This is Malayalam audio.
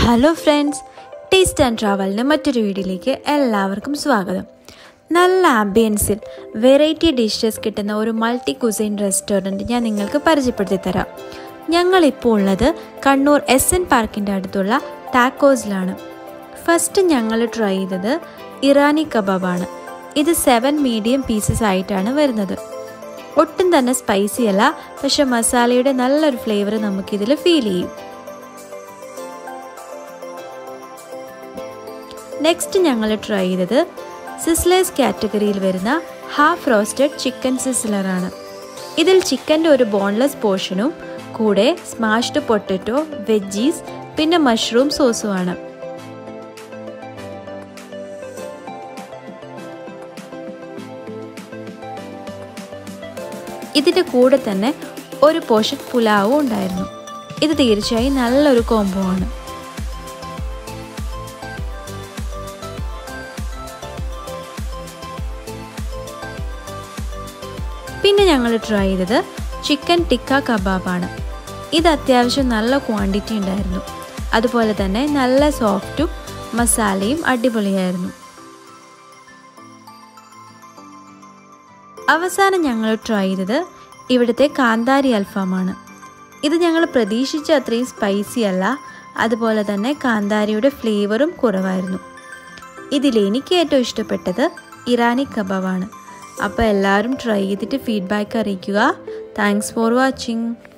ഹലോ ഫ്രണ്ട്സ് ടേസ്റ്റ് ആൻഡ് ട്രാവലിൻ്റെ മറ്റൊരു വീഡിയോയിലേക്ക് എല്ലാവർക്കും സ്വാഗതം നല്ല ആംബിയൻസിൽ വെറൈറ്റി ഡിഷസ് കിട്ടുന്ന ഒരു മൾട്ടി കുസൈൻ റെസ്റ്റോറൻറ്റ് ഞാൻ നിങ്ങൾക്ക് പരിചയപ്പെടുത്തി തരാം ഞങ്ങളിപ്പോൾ ഉള്ളത് കണ്ണൂർ എസ് എൻ പാർക്കിൻ്റെ അടുത്തുള്ള ടാക്കോസിലാണ് ഫസ്റ്റ് ഞങ്ങൾ ട്രൈ ചെയ്തത് ഇറാനി കബാബാണ് ഇത് സെവൻ മീഡിയം പീസസ് ആയിട്ടാണ് വരുന്നത് ഒട്ടും തന്നെ സ്പൈസി അല്ല പക്ഷെ മസാലയുടെ നല്ലൊരു ഫ്ലേവർ നമുക്കിതിൽ ഫീൽ ചെയ്യും നെക്സ്റ്റ് ഞങ്ങൾ ട്രൈ ചെയ്തത് സിസ്ലേഴ്സ് കാറ്റഗറിയിൽ വരുന്ന ഹാഫ് റോസ്റ്റഡ് ചിക്കൻ സിസ്ലറാണ് ഇതിൽ ചിക്കൻ്റെ ഒരു ബോൺലെസ് പോർഷനും കൂടെ സ്മാഷ്ഡ് പൊട്ടറ്റോ വെജീസ് പിന്നെ മഷ്റൂം സോസുമാണ് ഇതിൻ്റെ കൂടെ തന്നെ ഒരു പോർഷൻ പുലാവും ഉണ്ടായിരുന്നു ഇത് തീർച്ചയായും നല്ലൊരു കോംബോ ആണ് പിന്നെ ഞങ്ങൾ ട്രൈ ചെയ്തത് ചിക്കൻ ടിക്ക കബാബാണ് ഇത് അത്യാവശ്യം നല്ല ക്വാണ്ടിറ്റി ഉണ്ടായിരുന്നു അതുപോലെ തന്നെ നല്ല സോഫ്റ്റും മസാലയും അടിപൊളിയായിരുന്നു അവസാനം ഞങ്ങൾ ട്രൈ ചെയ്തത് ഇവിടുത്തെ കാന്താരി അൽഫാമാണ് ഇത് ഞങ്ങൾ പ്രതീക്ഷിച്ച അത്രയും സ്പൈസി അല്ല അതുപോലെ തന്നെ കാന്താരിയുടെ ഫ്ലേവറും കുറവായിരുന്നു ഇതിൽ എനിക്ക് ഏറ്റവും ഇഷ്ടപ്പെട്ടത് ഇറാനി കബാബാണ് അപ്പോൾ എല്ലാവരും ട്രൈ ചെയ്തിട്ട് ഫീഡ്ബാക്ക് അറിയിക്കുക താങ്ക്സ് ഫോർ വാച്ചിങ്